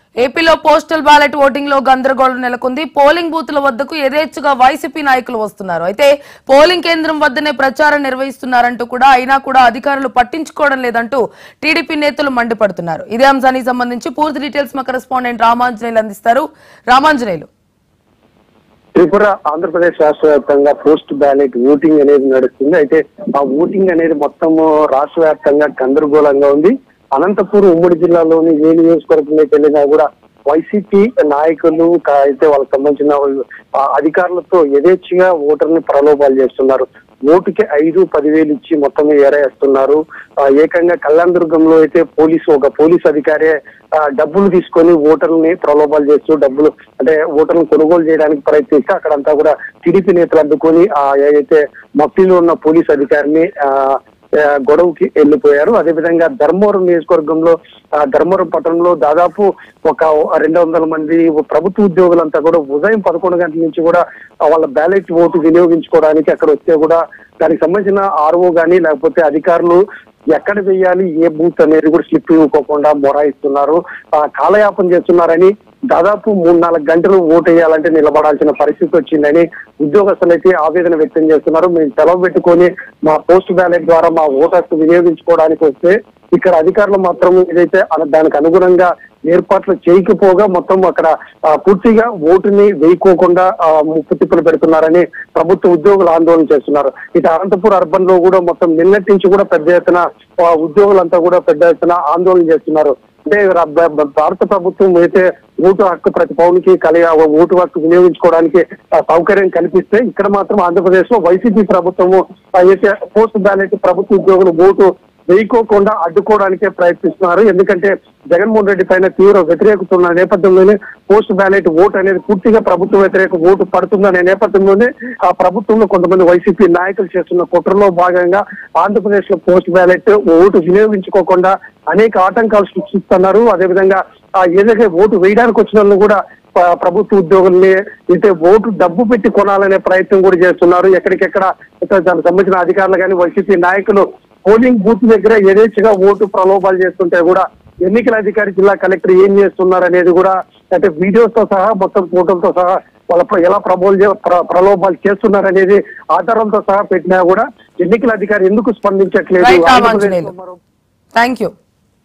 ఏపీలో postal ballot voting లో గందరగోళం నెలకొంది పోలింగ్ బూత్ల వద్దకు యథేచ్ఛగా వైసీపీ నాయకులు వస్తున్నారు అయితే పోలింగ్ కేంద్రం వద్దనే ప్రచారం నిర్వహిస్తున్నారంటూ కూడా అయినా కూడా అధికారులు పట్టించుకోవడం లేదంటూ టీడీపీ నేతలు మండిపడుతున్నారు ఇదే అంశానికి సంబంధించి పూర్తి డీటెయిల్స్ మా కరెస్పాండెంట్ రామాంజనేయులు అందిస్తారు రామాంజనేయులు త్రిపుర ఆంధ్రప్రదేశ్ రాష్ట్ర వ్యాప్తంగా పోస్ట్ బ్యాలెట్ ఓటింగ్ అనేది నడుస్తుంది అయితే ఆ ఓటింగ్ అనేది మొత్తం రాష్ట్ర వ్యాప్తంగా గందరగోళంగా ఉంది అనంతపూర్ ఉమ్మడి జిల్లాలోని ఏ నియోజకవర్గంలోకి వెళ్ళినా కూడా వైసీపీ నాయకులు కా- అయితే వాళ్ళకి సంబంధించిన వాళ్ళు, ఆ, అధికారులతో యథేచ్ఛగా ఓటర్ని ప్రలోభాలు చేస్తున్నారు ఓటుకి ఐదు పదివేలు ఇచ్చి మొత్తం ఏరేస్తున్నారు ఆ, ఏకంగా కళ్యాణదుర్గంలో అయితే పోలీసు ఒక పోలీస్ అధికారే ఆ, డబ్బులు తీసుకొని ఓటర్లని ప్రలోభాలు చేస్తూ డబ్బులు అంటే ఓటర్లను కొనుగోలు చేయడానికి ప్రయత్నిస్తే అక్కడంతా కూడా టీడీపీ నేతలు అడ్డుకొని ఆ ఏదైతే మఫ్టీలో ఉన్న పోలీస్ అధికారిని ఆ, ఆ, గొడవకి వెళ్ళిపోయారు అదేవిధంగా ధర్మవరం నియోజకవర్గంలో ఆ, ధర్మవరం పట్టణంలో దాదాపు ఒక రెండు వందల మంది ప్రభుత్వ ఉద్యోగులంతా కూడా ఉదయం పదకొండు గంటల నుంచి కూడా ఆ, వాళ్ళ బ్యాలెట్ ఓటు వినియోగించుకోవడానికి అక్కడ వస్తే కూడా దానికి సంబంధించిన ఆర్ఓ గానీ లేకపోతే అధికారులు ఎక్కడ వెయ్యాలి ఏ బూత్ అనేది కూడా స్లిప్ ఇవ్వకోకుండా మొరాయిస్తున్నారు ఆ, కాలయాపన చేస్తున్నారని దాదాపు మూడు నాలుగు గంటలు ఓటు వేయాలంటే నిలబడాల్సిన పరిస్థితి వచ్చిందని ఉద్యోగస్తులు అయితే ఆవేదన వ్యక్తం చేస్తున్నారు మేము సెలవు పెట్టుకొని మా పోస్ట్ బ్యాలెట్ ద్వారా మా ఓటు హక్కు వినియోగించుకోవడానికి వస్తే ఇక్కడ అధికారులు మాత్రం ఏదైతే అన- దానికి అనుగుణంగా ఏర్పాట్లు చేయకపోగా మొత్తం అక్కడ ఆ, పూర్తిగా ఓటుని వేయకోకుండా ఆ, ముప్పు తిప్పులు పెడుతున్నారని ప్రభుత్వ ఉద్యోగులు ఆందోళన చేస్తున్నారు ఇటు అనంతపూర్ అర్బన్ లో కూడా మొత్తం నిన్నటి నుంచి కూడా పెద్ద ఎత్తున ఆ, ఉద్యోగులంతా కూడా పెద్ద ఎత్తున ఆందోళన చేస్తున్నారు అంటే ర- బ- బ- భారత ప్రభుత్వం అయితే ఓటు హక్కు ప్రతి పౌరునికి కలిగి ఆ ఓటు హక్కు వినియోగించుకోవడానికి ఆ, సౌకర్యం కల్పిస్తే ఇక్కడ మాత్రం ఆంధ్రప్రదేశ్ లో వైసీపీ ప్రభుత్వము ఆ, అయితే పోస్ట్ బ్యాలెట్ ప్రభుత్వ ఉద్యోగులు ఓటు వేయకోకుండా అడ్డుకోవడానికే ప్రయత్నిస్తున్నారు ఎందుకంటే జగన్మోహన్ రెడ్డి పైన తీవ్ర వ్యతిరేకత ఉన్న నేపథ్యంలోనే పోస్ట్ బ్యాలెట్ ఓటు అనేది పూర్తిగా ప్రభుత్వ వ్యతిరేక ఓటు పడుతుందనే నేపథ్యంలోనే ఆ ప్రభుత్వంలో కొంతమంది వైసీపీ నాయకులు చేస్తున్న కుట్రలో భాగంగా ఆంధ్రప్రదేశ్ లో పోస్ట్ బ్యాలెట్ ఓటు వినియోగించుకోకుండా అనేక ఆటంకాలు సృష్టిస్తున్నారు అదేవిధంగా ఆ ఏదైతే ఓటు వేయడానికి వచ్చిన వాళ్ళని కూడా ప- ప్రభుత్వ ఉద్యోగుల్ని అయితే ఓటు డబ్బు పెట్టి కొనాలనే ప్రయత్నం కూడా చేస్తున్నారు ఎక్కడికెక్కడ ఇతర దానికి సంబంధించిన అధికారులు కానీ వైసీపీ నాయకులు పోలింగ్ బూత్ దగ్గర యథేచ్ఛగా ఓటు ప్రలోభాలు చేస్తుంటే కూడా ఎన్నికల అధికారి జిల్లా కలెక్టర్ ఏం చేస్తున్నారు అనేది కూడా అంటే వీడియోస్ తో సహా మొత్తం ఫోటోలతో సహా వాళ్ళ ప్ర- ఎలా ప్రబోల్ చే- ప్ర- ప్రలోభాలు చేస్తున్నారు అనేది ఆధారంతో సహా పెట్టినా కూడా ఎన్నికల అధికారి ఎందుకు స్పందించట్లేదు రైట్ ఆంధ్రప్రదేశ్లో రామాంజనేయులు మరో- థ్యాంక్ యూ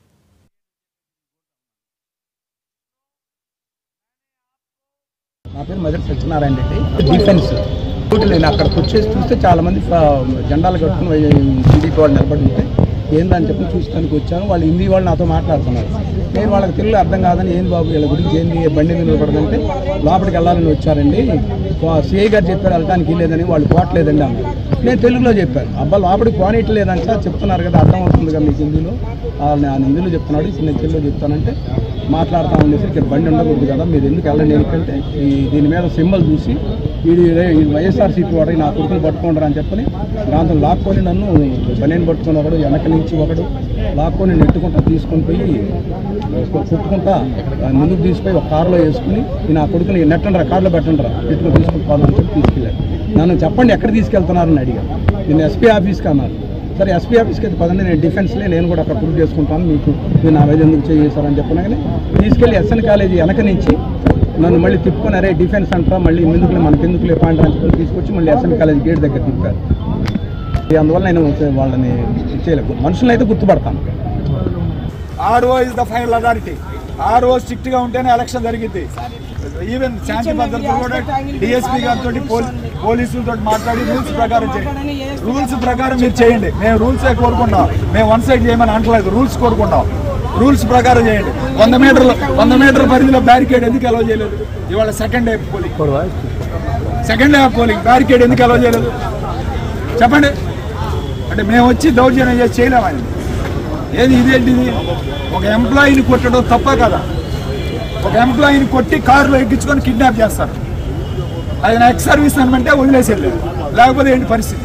నా పేరు మదర్ సత్యనారాయణ రెడ్డి డిఫెన్స్ డ్యూటీ నేను అక్కడికి వచ్చేసి చూస్తే చాలా మంది ఫ- జెండాలు కట్టుకుని టీడీపీ వాళ్ళు నిలబడి ఉంటే ఏందని చెప్పి చూస్తానికి వచ్చాను వాళ్ళు హిందీ వాళ్ళు నాతో మాట్లాడుతున్నారు నేను వాళ్ళకి తెలుగు అర్థం కాదని ఏం బాబు వీళ్ళ గురించి ఏంది బండి మీద నిలబడదంటే లోపలికి వెళ్ళాలని వచ్చారండి సిఐ గారు చెప్పారు వెళ్ళడానికి లేదని వాళ్ళు పోవట్లేదండి అన్నారు నేను తెలుగులో చెప్పాను అబ్బా లోపలికి పోనీయట్లేదంట చెప్తున్నారు కదా అర్థం అవుతుంది కదా మీకు హిందీలో ఆ, నేను హిందీలో చెప్తున్నాడు ఇప్పుడు నేను తెలుగులో చెప్తానంటే మాట్లాడతా ఉండేసి ఇక్కడ బండి ఉండకూడదు కదా మీరు ఎందుకు వెళ్ళండి ఎందుకంటే ఈ దీని మీద సింబల్ చూసి ఇది ఇది వైఎస్ఆర్సీపీ వాడు నా కొడుకుని పట్టుకుంటారు అని చెప్పని దాంతో లాక్కొని నన్ను బనేని పట్టుకుని ఒకడు వెనక నుంచి ఒకడు లాక్కొని నెట్టుకుంటా తీసుకొని పోయి కుట్టుకుంటా ఆ, ముందుకు తీసుకుపోయి ఒక కారులో వేసుకుని ఈ నా కొడుకుని నెట్టండ్రా కారులో పెట్టండ్రా పెట్టుకుని తీసుకుని పోదామని చెప్పి తీసుకెళ్ళారు నన్ను చెప్పండి ఎక్కడ తీసుకెళ్తున్నారని అడిగాను నేను ఎస్పీ ఆఫీస్కి అన్నారు సరే ఎస్పీ ఆఫీస్కి అయితే పదండి నేను డిఫెన్స్లే నేను కూడా అక్కడ ప్రూవ్ చేసుకుంటాను మీకు మీరు నా మీద ఎందుకు చేశారని చెప్పనగానే తీసుకెళ్ళి ఎస్ఎన్ కాలేజీ వెనక నుంచి నన్ను మళ్ళీ తిప్పుకొని అరే డిఫెన్స్ అంటారా మళ్ళీ ఎందుకులే మనకి ఎందుకులే పాయింట్ అని చెప్పి తీసుకొచ్చి మళ్ళీ ఎస్ఎన్ కాలేజ్ గేట్ దగ్గర తిప్పారు ఇది అందువల్ల నేను వాళ్ళని చేయలేదు మనుషులను అయితే గుర్తుపడతాను RO is the final authority RO strict గా ఉంటేనే ఎలక్షన్ జరిగింది ఈవెన్ శాంతి భద్రతలు కూడా డిఎస్పీ గారితో పోలీసులతో మాట్లాడి రూల్స్ ప్రకారం చేయండి రూల్స్ ప్రకారం మీరు చేయండి మేము రూల్సే కోరుకుంటాం మేము వన్ సైడ్ చేయమని అనట్లేదు రూల్స్ కోరుకుంటాం రూల్స్ ప్రకారం చేయండి వంద మీటర్లు వంద మీటర్ల పరిధిలో బ్యారికేడ్ ఎందుకు అలౌ చేయలేదు ఇవాళ second day polling second day polling barricade ఎందుకు అలౌ చేయలేదు చెప్పండి అంటే మేము వచ్చి దౌర్జన్యం చేసి చేయలేమని ఏది ఇదేంటిది ఒక ఎంప్లాయీని కొట్టడం తప్ప కదా ఒక ఎంప్లాయీని కొట్టి కారులో ఎక్కించుకొని కిడ్నాప్ చేస్తారు అది నా ఎక్స్ సర్వీస్ అనమంటే వదిలేసి వెళ్ళలేదు లేకపోతే ఏంటి పరిస్థితి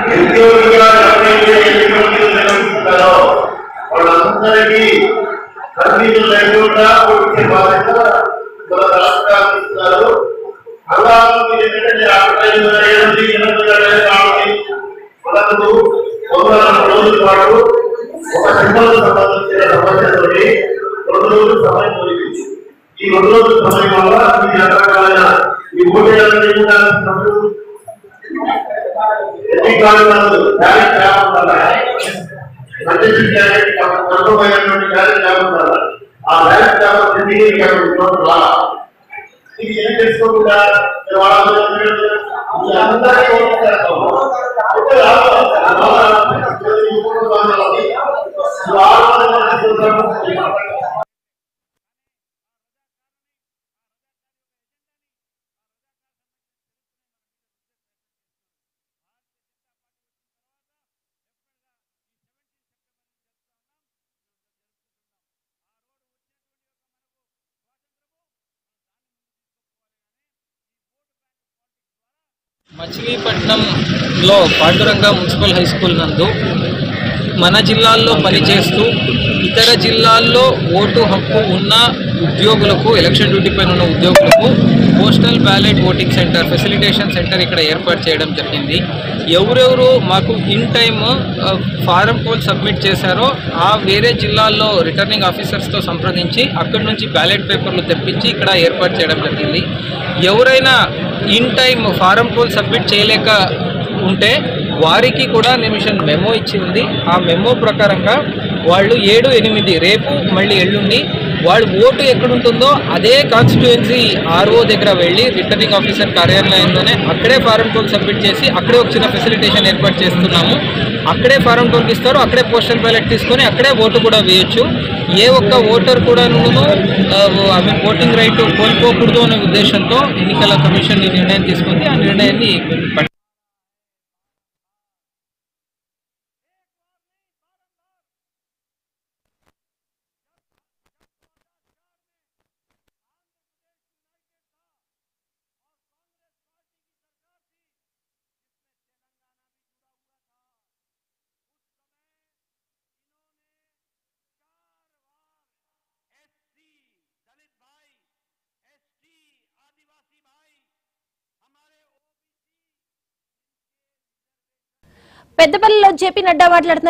ఉద్యోగులుగా ఎవరైతే ఎన్నికలు నిర్వహిస్తున్నారో వాళ్ళందరికీ కన్నీరు లేకుండా వచ్చే బాధ్యత మన రాష్ట్రాలు ఇస్తున్నారు అలా ఏంటంటే నేను అప్లైన్ అయ్యేది ఎనిమిది గంటలు కాబట్టి మనకు వందల రోజుల పాటు ఒక సింబల్ సంబంధించిన సమస్యతో రెండు రోజులు సమయం దొరికింది ఈ రెండు రోజుల సమయం వల్ల ఈ రకరకాలైన ఈ ఓటేయాలని కూడా ఎన్ని కారణాలు బ్యాలెట్ లేకుండా మంచి బ్యాలెట్ కనుకోమైనటువంటి బ్యాలెట్ లేకుండా ఆ బ్యాలెట్ లేకుండా రాలా ఇది ఏం తెలుసుకోకుండా వాళ్ళందరూ ఈ అందరికీ ఓటు చేస్తాము. ఓటు రాదు. ఈ ఓటు రాదు. ఈ ఆలోచన మచిలీపట్నంలో పాండురంగ మున్సిపల్ హై స్కూల్ నందు మన జిల్లాల్లో పనిచేస్తూ ఇతర జిల్లాల్లో ఓటు హక్కు ఉన్న ఉద్యోగులకు ఎలక్షన్ డ్యూటీ పైన ఉన్న ఉద్యోగులకు postal ballot voting centre facilitation centre ఇక్కడ ఏర్పాటు చేయడం జరిగింది ఎవరెవరు మాకు in time form poll submit చేశారో ఆ వేరే జిల్లాల్లో రిటర్నింగ్ ఆఫీసర్స్తో సంప్రదించి అక్కడి నుంచి బ్యాలెట్ పేపర్లు తెప్పించి ఇక్కడ ఏర్పాటు చేయడం జరిగింది ఎవరైనా in time form poll submit చేయలేక ఉంటే వారికి కూడా నిమిషన్ మెమో ఇచ్చి ఉంది ఆ మెమో ప్రకారంగా వాళ్ళు ఏడు ఎనిమిది రేపు మళ్ళీ ఎల్లుండి వాళ్ళు ఓటు ఎక్కడుంటుందో అదే కాన్స్టిట్యుయెన్సీ ఆర్ఓ దగ్గర వెళ్ళి రిటర్నింగ్ ఆఫీసర్ కార్యాలయంలోనే అక్కడే ఫారం టోల్ సబ్మిట్ చేసి అక్కడే ఒక చిన్న ఫెసిలిటేషన్ ఏర్పాటు చేస్తున్నాము అక్కడే ఫారం టోల్కి ఇస్తారు అక్కడే పోస్టల్ బ్యాలెట్ తీసుకొని అక్కడే ఓటు కూడా వేయొచ్చు ఏ ఒక్క ఓటర్ కూడా ఐ మీన్ ఓటింగ్ రైట్ కోల్పోకూడదు అనే ఉద్దేశంతో ఎన్నికల కమిషన్ ఈ నిర్ణయం తీసుకుంది ఆ నిర్ణయాన్ని మేము పెద్దపల్లిలో జేపీ నడ్డా మాట్లాడుతున్నారు